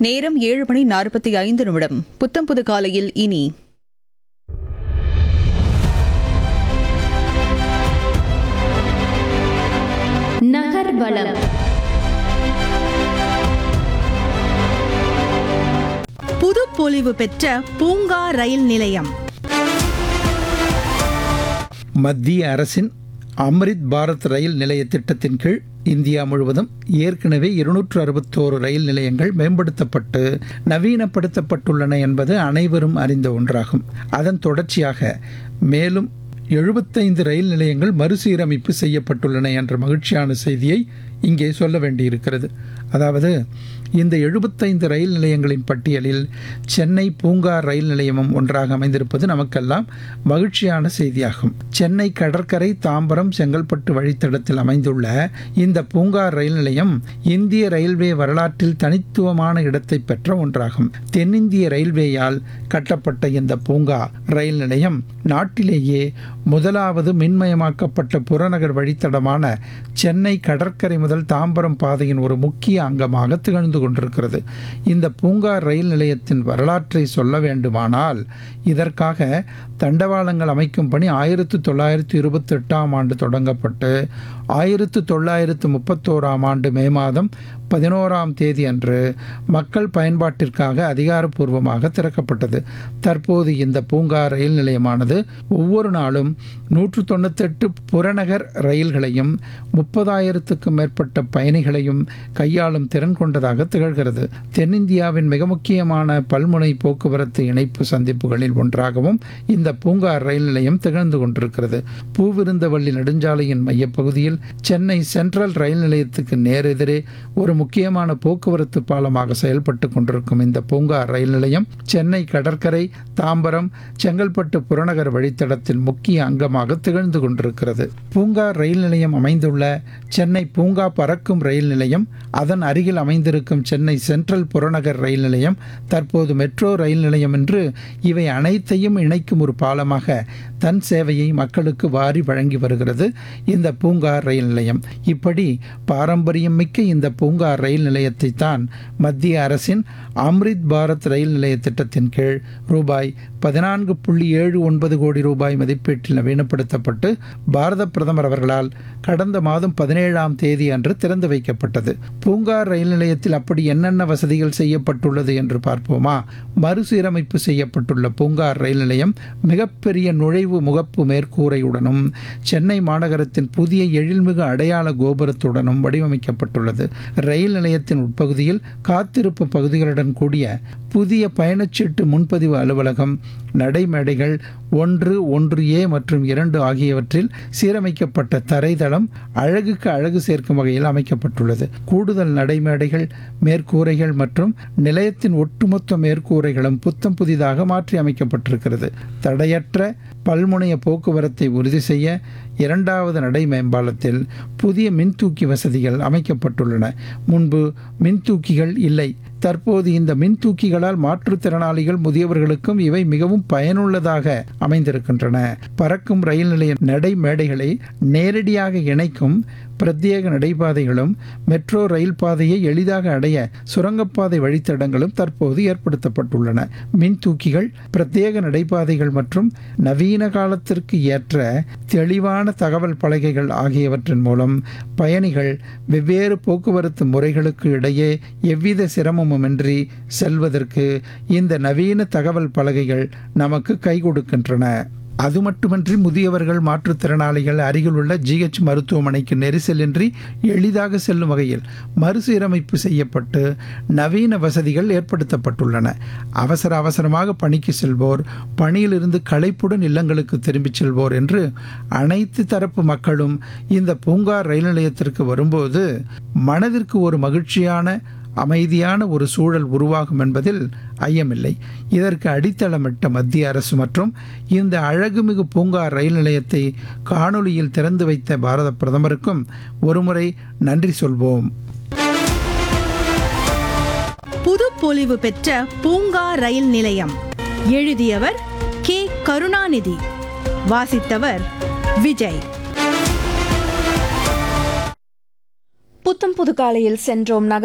நேரம் ஏழு மணி நாற்பத்தி ஐந்து நிமிடம் புத்தம் புது காலையில் இனி நகர்வலம் புது பொலிவு பெற்ற பூங்கா ரயில் நிலையம் மத்திய அரசின் அம்ரித் பாரத் ரயில் நிலைய திட்டத்தின் கீழ் இந்தியா முழுவதும் ஏற்கனவே இருநூற்று அறுபத்தோரு ரயில் நிலையங்கள் மேம்படுத்தப்பட்டு நவீனப்படுத்தப்பட்டுள்ளன என்பது அனைவரும் அறிந்த ஒன்றாகும் அதன் தொடர்ச்சியாக மேலும் எழுபத்தைந்து ரயில் நிலையங்கள் மறுசீரமைப்பு செய்யப்பட்டுள்ளன என்ற மகிழ்ச்சியான செய்தியை இங்கே சொல்ல வேண்டியிருக்கிறது அதாவது இந்த எழுபத்தைந்து ரயில் நிலையங்களின் பட்டியலில் சென்னை பூங்கா ரயில் நிலையமும் ஒன்றாக அமைந்திருப்பது நமக்கெல்லாம் மகிழ்ச்சியான செய்தியாகும் சென்னை கடற்கரை தாம்பரம் செங்கல்பட்டு வழித்தடத்தில் அமைந்துள்ள இந்த பூங்கா ரயில் நிலையம் இந்திய ரயில்வே வரலாற்றில் தனித்துவமான இடத்தை பெற்ற ஒன்றாகும் தென்னிந்திய ரயில்வேயால் கட்டப்பட்ட இந்த பூங்கா ரயில் நிலையம் நாட்டிலேயே முதலாவது மின்மயமாக்கப்பட்ட புறநகர் வழித்தடமான சென்னை கடற்கரை முதல் தாம்பரம் பாதையின் ஒரு முக்கிய அங்கமாக திகழ்ந்து கொண்டிருக்கிறது இந்த பூங்கா ரயில் நிலையத்தின் வரலாற்றை சொல்ல வேண்டுமானால் இதற்காக தண்டவாளங்கள் அமைக்கும் பணி ஆயிரத்து தொள்ளாயிரத்து இருபத்தி எட்டாம் ஆண்டு தொடங்கப்பட்டு ஆயிரத்து தொள்ளாயிரத்து முப்பத்தோராம் ஆண்டு மே மாதம் பதினோராம் தேதி அன்று மக்கள் பயன்பாட்டிற்காக அதிகாரப்பூர்வமாக திறக்கப்பட்டது தற்போது இந்த பூங்கா ரயில் நிலையமானது ஒவ்வொரு நாளும் நூற்று தொண்ணூத்தெட்டு புறநகர் ரயில்களையும் முப்பதாயிரத்துக்கும் மேற்பட்ட பயணிகளையும் கையாளும் திறன் கொண்டதாக திகழ்கிறது தென்னிந்தியாவின் மிக முக்கியமான பல்முனை போக்குவரத்து இணைப்பு சந்திப்புகளில் ஒன்றாகவும் இந்த பூங்கா ரயில் நிலையம் திகழ்ந்து கொண்டிருக்கிறது பூவிருந்தவள்ளி நெடுஞ்சாலையின் மையப்பகுதியில் சென்னை சென்ட்ரல் ரயில் நிலையத்துக்கு நேரெதிரே ஒரு முக்கியமான போக்குவரத்து பாலமாக செயல்பட்டு கொண்டிருக்கும் இந்த பூங்கா ரயில் நிலையம் சென்னை கடற்கரை தாம்பரம் செங்கல்பட்டு புறநகர் வழித்தடத்தின் முக்கிய அங்கமாக திகழ்ந்து கொண்டிருக்கிறது பூங்கா ரயில் நிலையம் அமைந்துள்ள சென்னை பூங்கா பறக்கும் ரயில் நிலையம் அதன் அருகில் அமைந்திருக்கும் சென்னை சென்ட்ரல் புறநகர் ரயில் நிலையம் தற்போது மெட்ரோ ரயில் நிலையம் என்று இவை அனைத்தையும் இணைக்கும் ஒரு பாலமாக தன் சேவையை மக்களுக்கு வாரி வழங்கி வருகிறது இந்த பூங்கா ரயில் நிலையம் இப்படி பாரம்பரியம் மிக்க இந்த பூங்கா ரயில் நிலையத்தை தான் மத்திய அரசின் அம்ரித் பாரத் ரயில் நிலைய திட்டத்தின் கீழ் ரூபாய் பதினான்கு புள்ளி ஏழு ஒன்பது கோடி ரூபாய் மதிப்பீட்டில் நவீனப்படுத்தப்பட்டு பாரத பிரதமர் அவர்களால் கடந்த மாதம் பதினேழாம் தேதி அன்று திறந்து வைக்கப்பட்டது பூங்கா ரயில் நிலையத்தில் அப்படி என்னென்ன வசதிகள் செய்யப்பட்டுள்ளது என்று பார்ப்போமா மறுசீரமைப்பு செய்யப்பட்டுள்ள பூங்கா ரயில் நிலையம் மிகப்பெரிய நுழைவு முகப்பு மேற்கூரையுடனும் சென்னை மாநகரத்தின் புதிய எழில்மிகு அடையாள கோபுரத்துடனும் வடிவமைக்கப்பட்டுள்ளது ரயில் நிலையத்தின் உட்பகுதியில் காத்திருப்பு பகுதிகளுடன் கூடிய புதிய பயணச்சீட்டு முன்பதிவு அலுவலகம் நடைமேடைகள் ஒன்று ஒன்று ஏ மற்றும் இரண்டு ஆகியவற்றில் சீரமைக்கப்பட்ட தரைதளம் அழகுக்கு அழகு சேர்க்கும் வகையில் அமைக்கப்பட்டுள்ளது கூடுதல் நடைமேடைகள் மேற்கூரைகள் மற்றும் நிலையத்தின் ஒட்டுமொத்த மேற்கூரைகளும் புத்தம் புதிதாக மாற்றி அமைக்கப்பட்டிருக்கிறது தடையற்ற பல்முனைய போக்குவரத்தை உறுதி செய்ய இரண்டாவது நடை மேம்பாலத்தில் புதிய மின்தூக்கி வசதிகள் அமைக்கப்பட்டுள்ளன முன்பு மின்தூக்கிகள் இல்லை தற்போது இந்த மின்தூக்கிகளால் மாற்றுத்திறனாளிகள் முதியவர்களுக்கும் இவை மிகவும் பயனுள்ளதாக அமைந்திருக்கின்றன பறக்கும் ரயில் நிலைய நடைமேடைகளை நேரடியாக இணைக்கும் பிரத்யேக நடைபாதைகளும் மெட்ரோ ரயில் பாதையை எளிதாக அடைய சுரங்கப்பாதை வழித்தடங்களும் தற்போது ஏற்படுத்தப்பட்டுள்ளன மின்தூக்கிகள் பிரத்யேக நடைபாதைகள் மற்றும் நவீன காலத்திற்கு ஏற்ற தெளிவான தகவல் பலகைகள் ஆகியவற்றின் மூலம் பயணிகள் வெவ்வேறு போக்குவரத்து முறைகளுக்கு இடையே எவ்வித சிரமமுமின்றி செல்வதற்கு இந்த நவீன தகவல் பலகைகள் நமக்கு கை கொடுக்கின்றன அது மட்டுமன்றி முதியவர்கள் மாற்றுத்திறனாளிகள் அருகில் உள்ள ஜிஹெச் மருத்துவமனைக்கு நெரிசலின்றி எளிதாக செல்லும் வகையில் மறுசீரமைப்பு செய்யப்பட்டு நவீன வசதிகள் ஏற்படுத்தப்பட்டுள்ளன அவசர அவசரமாக பணிக்கு செல்வோர் பணியிலிருந்து களைப்புடன் இல்லங்களுக்கு திரும்பிச் செல்வோர் என்று அனைத்து தரப்பு மக்களும் இந்த பூங்கா ரயில் நிலையத்திற்கு வரும்போது மனதிற்கு ஒரு மகிழ்ச்சியான அமைதியான ஒரு சூழல் உருவாகும் என்பதில் ஐயமில்லை இதற்கு அடித்தளமிட்ட மத்திய அரசு மற்றும் இந்த அழகுமிகு பூங்கா ரயில் நிலையத்தை காணொளியில் திறந்து வைத்த பாரத பிரதமருக்கும் ஒருமுறை நன்றி சொல்வோம் புது பொலிவு பெற்ற பூங்கா ரயில் நிலையம் எழுதியவர் கே கருணாநிதி வாசித்தவர் விஜய் புத்தம் புது காலையில் சென்றோம் நகர்